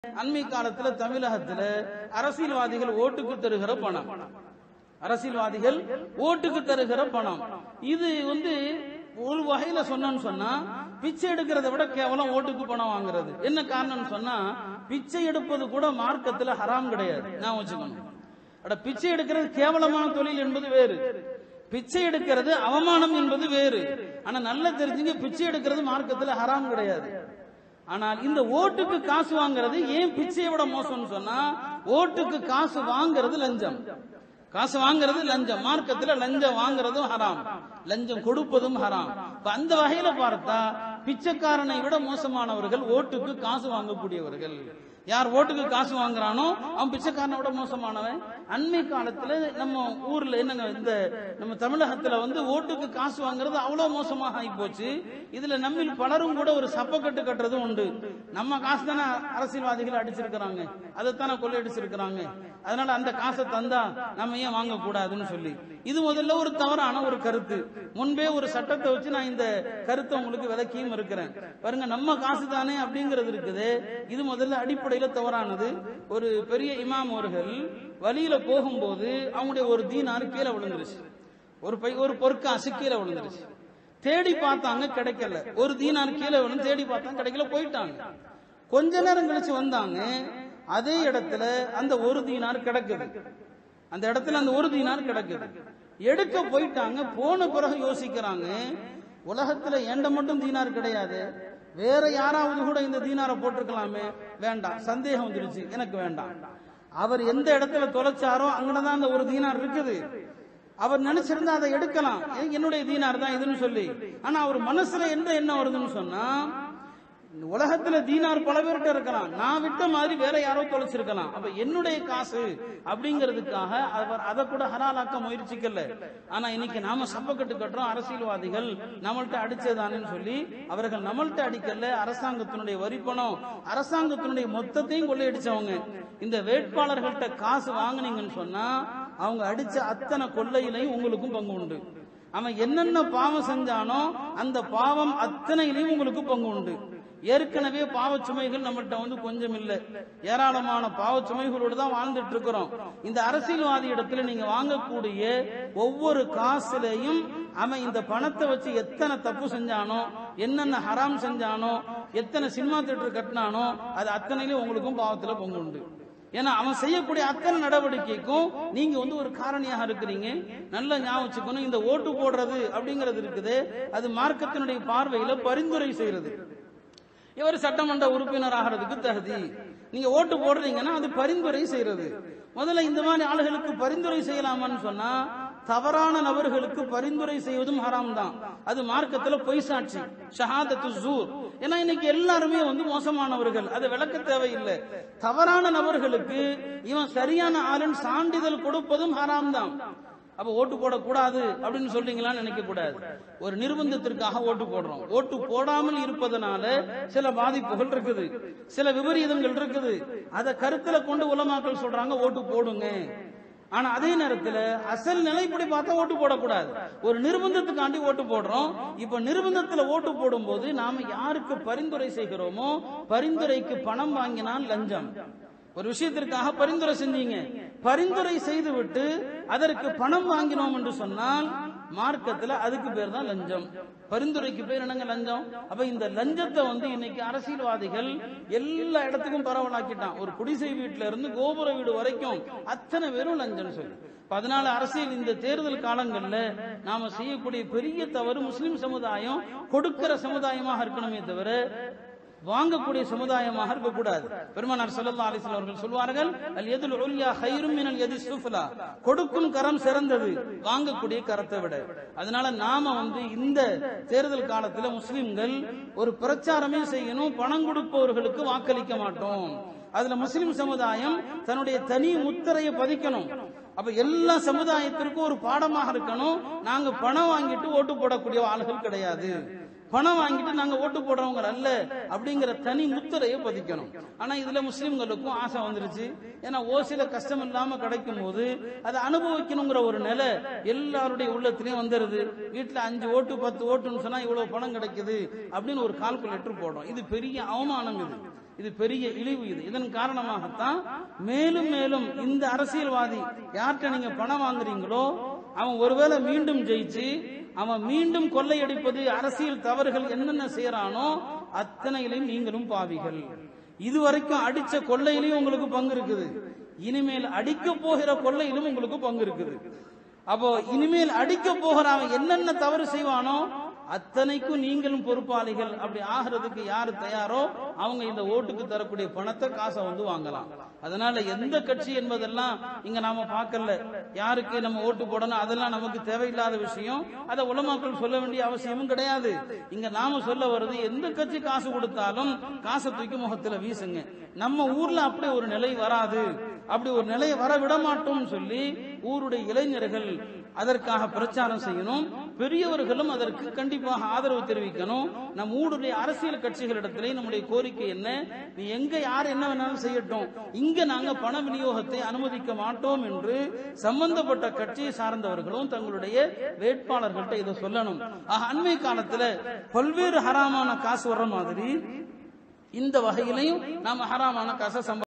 அண்மை காலத்துல தமிழகத்துல அரசியல்வாதிகள் ஓட்டுக்கு தருகிற பணம் அரசியல்வாதிகள் ஓட்டுக்கு தருகிற பணம் இது வந்து ஒரு வகையில சொன்னோம்னு சொன்னா பிச்சை எடுக்கிறத விட கேவலம் ஓட்டுக்கு பணம் வாங்குறது என்ன காரணம்னு சொன்னா பிச்சை எடுப்பது கூட மார்க்கத்துல ஹராம் கிடையாது நான் வச்சுக்கணும் அட பிச்சை எடுக்கிறது கேவலமான தொழில் என்பது வேறு பிச்சை எடுக்கிறது அவமானம் என்பது வேறு ஆனா நல்லா தெரிஞ்சுங்க பிச்சை எடுக்கிறது மார்க்கத்துல ஹராம் கிடையாது ஆனால் இந்த ஓட்டுக்கு காசு வாங்குறது ஏன் பிச்சையை விட மோசம்னு சொன்னா ஓட்டுக்கு காசு வாங்குறது லஞ்சம் காசு வாங்குறது லஞ்சம் மார்க்கத்துல லஞ்சம் வாங்குறதும் ஹராம் லஞ்சம் கொடுப்பதும் ஹராம் இப்ப அந்த வகையில பார்த்தா பிச்சைக்காரனை விட மோசமானவர்கள் ஓட்டுக்கு காசு வாங்கக்கூடியவர்கள் யார் ஓட்டுக்கு காசு வாங்குறானோ அவன் பிச்சைக்காரனை விட மோசமானவன் அண்மை காலத்துல நம்ம ஊர்ல என்னங்க இந்த நம்ம தமிழகத்துல வந்து ஓட்டுக்கு காசு வாங்குறது அவ்வளவு மோசமாக ஆகி போச்சு இதுல நம்மில் பலரும் கூட ஒரு சப்பக்கட்டு கட்டுறதும் உண்டு நம்ம காசு தானே அரசியல்வாதிகள் அடிச்சிருக்கிறாங்க அதைத்தானே கொள்ளையடிச்சிருக்கிறாங்க அதனால அந்த காசை தந்தா நம்ம ஏன் வாங்க கூடாதுன்னு சொல்லி இது முதல்ல ஒரு தவறான ஒரு கருத்து முன்பே ஒரு சட்டத்தை வச்சு நான் இந்த கருத்தை உங்களுக்கு விளக்கியும் இருக்கிறேன் பாருங்க நம்ம காசு தானே அப்படிங்கிறது இருக்குது இது முதல்ல அடிப்படையில தவறானது ஒரு பெரிய இமாம் அவர்கள் வழியில போகும்போது அவங்களுடைய ஒரு தீனார் கீழே விழுந்துருச்சு ஒரு பை ஒரு பொற்காசு கீழே விழுந்துருச்சு தேடி பார்த்தாங்க கிடைக்கல ஒரு தீனார் கீழே விழுந்து தேடி பார்த்தாங்க கிடைக்கல போயிட்டாங்க கொஞ்ச நேரம் கழிச்சு வந்தாங்க அதே இடத்துல அந்த ஒரு தீனார் கிடக்குது அந்த இடத்துல அந்த ஒரு தீனார் கிடக்குது எடுக்க போயிட்டாங்க போன பிறகு யோசிக்கிறாங்க உலகத்துல எண்ட மட்டும் தீனார் கிடையாது வேற யாராவது கூட இந்த தீனாரை போட்டிருக்கலாமே வேண்டாம் சந்தேகம் வந்துடுச்சு எனக்கு வேண்டாம் அவர் எந்த இடத்துல தொலைச்சாரோ அங்கதான் அந்த ஒரு தீனார் இருக்குது அவர் நினைச்சிருந்தா அதை எடுக்கலாம் ஏன் என்னுடைய தீனார் தான் இதுன்னு சொல்லி ஆனா அவர் மனசுல எந்த எண்ணம் வருதுன்னு சொன்னா இந்த உலகத்துல தீனார் பல பேர்கிட்ட இருக்கலாம் நான் விட்ட மாதிரி வேற யாரோ தொலைச்சிருக்கலாம் அப்ப என்னுடைய காசு அப்படிங்கிறதுக்காக அவர் அதை கூட ஹலாலாக்க முயற்சிக்கல ஆனா இன்னைக்கு நாம சப்பக்கட்டு கட்டுறோம் அரசியல்வாதிகள் நம்மள்ட்ட அடிச்சதானு சொல்லி அவர்கள் நம்மள்ட்ட அடிக்கல அரசாங்கத்தினுடைய வரி பணம் அரசாங்கத்தினுடைய மொத்தத்தையும் கொள்ளையடிச்சவங்க இந்த வேட்பாளர்கள்ட்ட காசு வாங்குனீங்கன்னு சொன்னா அவங்க அடிச்ச அத்தனை கொள்ளையிலையும் உங்களுக்கும் பங்கு உண்டு அவன் என்னென்ன பாவம் செஞ்சானோ அந்த பாவம் அத்தனையிலையும் உங்களுக்கு பங்கு உண்டு ஏற்கனவே பாவச் சுமைகள் நம்மகிட்ட வந்து கொஞ்சம் இல்ல ஏராளமான பாவச் சுமைகளோடு தான் வாழ்ந்துட்டு இருக்கிறோம் இந்த அரசியல்வாதி இடத்துல நீங்க வாங்கக்கூடிய ஒவ்வொரு காசுலையும் அவன் இந்த பணத்தை வச்சு எத்தனை தப்பு செஞ்சானோ என்னென்ன ஹராம் செஞ்சானோ எத்தனை சினிமா தேட்டர் கட்டினானோ அது அத்தனையிலும் உங்களுக்கும் பாவத்துல பங்கு உண்டு ஏன்னா அவன் செய்யக்கூடிய அத்தனை நடவடிக்கைக்கும் நீங்க வந்து ஒரு காரணியாக இருக்கிறீங்க நல்ல ஞாபகம் வச்சுக்கணும் இந்த ஓட்டு போடுறது அப்படிங்கிறது இருக்குது அது மார்க்கத்தினுடைய பார்வையில பரிந்துரை செய்யறது இவர் சட்டமன்ற உறுப்பினர் ஆகிறதுக்கு தகுதி நீங்க ஓட்டு போடுறீங்கன்னா அது பரிந்துரை செய்யறது முதல்ல இந்த மாதிரி ஆளுகளுக்கு பரிந்துரை செய்யலாமான்னு சொன்னா தவறான நபர்களுக்கு பரிந்துரை செய்வதும் ஹராம் தான் அது மார்க்கத்துல பொய் சாட்சி ஷஹாதத்து ஜூர் ஏன்னா இன்னைக்கு எல்லாருமே வந்து மோசமானவர்கள் அது விளக்க தேவையில்லை தவறான நபர்களுக்கு இவன் சரியான ஆளுன்னு சான்றிதழ் கொடுப்பதும் ஹராம் தான் அப்ப ஓட்டு போடக்கூடாது அப்படின்னு சொல்றீங்களான்னு நினைக்க கூடாது ஒரு நிர்பந்தத்திற்காக ஓட்டு போடுறோம் ஓட்டு போடாமல் இருப்பதனால சில பாதிப்புகள் இருக்குது சில விபரீதங்கள் இருக்குது அதை கருத்துல கொண்டு உலமாக்கள் சொல்றாங்க ஓட்டு போடுங்க ஆனா அதே நேரத்துல அசல் நிலைப்படி பார்த்தா ஓட்டு போடக்கூடாது ஒரு நிர்பந்தத்துக்காண்டி ஓட்டு போடுறோம் இப்ப நிர்பந்தத்துல ஓட்டு போடும்போது நாம யாருக்கு பரிந்துரை செய்கிறோமோ பரிந்துரைக்கு பணம் வாங்கினால் லஞ்சம் ஒரு விஷயத்திற்காக பரிந்துரை செஞ்சீங்க பரிந்துரை செய்து விட்டு அதற்கு பணம் வாங்கினோம் என்று சொன்னால் மார்க்கத்துல அதுக்கு பேர் தான் லஞ்சம் பரிந்துரைக்கு பேர் என்னங்க லஞ்சம் அப்ப இந்த லஞ்சத்தை வந்து இன்னைக்கு அரசியல்வாதிகள் எல்லா இடத்துக்கும் பரவலாக்கிட்டான் ஒரு குடிசை வீட்டுல இருந்து கோபுர வீடு வரைக்கும் அத்தனை பேரும் லஞ்சம் சொல்லி இப்ப அதனால அரசியல் இந்த தேர்தல் காலங்கள்ல நாம செய்யக்கூடிய பெரிய தவறு முஸ்லிம் சமுதாயம் கொடுக்கிற சமுதாயமாக இருக்கணுமே தவிர வாங்கக்கூடிய சமுதாயமாக இருக்கக்கூடாது பெருமானார் ஸல்லல்லாஹு அலைஹி வஸல்லம் அவர்கள் சொல்வார்கள் அல் யதுல் உல்யா ஹைரும் மினல் யதி சுஃப்லா கொடுக்கும் கரம் சிறந்தது வாங்கக்கூடிய கரத்தை விட அதனால நாம வந்து இந்த தேர்தல் காலத்துல முஸ்லிம்கள் ஒரு பிரச்சாரமே செய்யணும் பணம் கொடுப்பவர்களுக்கு வாக்களிக்க மாட்டோம் அதுல முஸ்லிம் சமுதாயம் தன்னுடைய தனி முத்திரையை பதிக்கணும் அப்ப எல்லா சமுதாயத்திற்கும் ஒரு பாடமாக இருக்கணும் நாங்க பணம் வாங்கிட்டு ஓட்டு போடக்கூடிய ஆளுகள் கிடையாது பணம் வாங்கிட்டு நாங்க ஓட்டு போடுறவங்க அல்ல அப்படிங்கிற தனி முத்திரையை பதிக்கணும் ஆனா இதுல முஸ்லிம்களுக்கும் ஆசை வந்துருச்சு ஏன்னா ஓசில கஷ்டம் இல்லாம கிடைக்கும் போது அதை அனுபவிக்கணுங்கிற ஒரு நிலை எல்லாருடைய உள்ளத்திலயும் வந்துருது வீட்டுல அஞ்சு ஓட்டு பத்து ஓட்டுன்னு சொன்னா இவ்வளவு பணம் கிடைக்குது அப்படின்னு ஒரு கால்குலேட்டர் போடுறோம் இது பெரிய அவமானம் இது இது பெரிய இழிவு இது இதன் காரணமாகத்தான் மேலும் மேலும் இந்த அரசியல்வாதி யார்கிட்ட நீங்க பணம் வாங்குறீங்களோ அவன் ஒருவேளை மீண்டும் ஜெயிச்சு அவன் மீண்டும் கொள்ளையடிப்பது அரசியல் தவறுகள் என்னென்ன செய்யறானோ அத்தனையிலையும் நீங்களும் பாவிகள் இதுவரைக்கும் அடிச்ச கொள்ளையிலையும் உங்களுக்கு பங்கு இருக்குது இனிமேல் அடிக்க போகிற கொள்ளையிலும் உங்களுக்கு பங்கு இருக்குது அப்போ இனிமேல் அடிக்க போகிற அவன் என்னென்ன தவறு செய்வானோ அத்தனைக்கும் நீங்களும் பொறுப்பாளிகள் அப்படி ஆகிறதுக்கு யாரு தயாரோ அவங்க இந்த ஓட்டுக்கு தரக்கூடிய பணத்தை காசை வந்து வாங்கலாம் அதனால எந்த கட்சி என்பதெல்லாம் இங்க நாம பார்க்கல யாருக்கு நம்ம ஓட்டு போடணும் அதெல்லாம் நமக்கு தேவையில்லாத விஷயம் அதை உலமாக்கள் சொல்ல வேண்டிய அவசியமும் கிடையாது இங்க நாம சொல்ல வருது எந்த கட்சி காசு கொடுத்தாலும் காசை தூக்கி முகத்துல வீசுங்க நம்ம ஊர்ல அப்படி ஒரு நிலை வராது அப்படி ஒரு நிலையை வர விட மாட்டோம்னு சொல்லி ஊருடைய இளைஞர்கள் அதற்காக பிரச்சாரம் செய்யணும் பெரியவர்களும் அதற்கு கண்டிப்பாக ஆதரவு தெரிவிக்கணும் நம் ஊருடைய அரசியல் கட்சிகளிடத்திலே நம்முடைய கோரிக்கை என்ன நீ எங்க யார் என்ன வேணாலும் செய்யட்டும் இங்க நாங்க பண விநியோகத்தை அனுமதிக்க மாட்டோம் என்று சம்பந்தப்பட்ட கட்சியை சார்ந்தவர்களும் தங்களுடைய வேட்பாளர்கள்ட்ட இதை சொல்லணும் ஆக அண்மை காலத்துல பல்வேறு ஹராமான காசு வர்ற மாதிரி இந்த வகையிலையும் நாம ஹராமான காசை சம்ப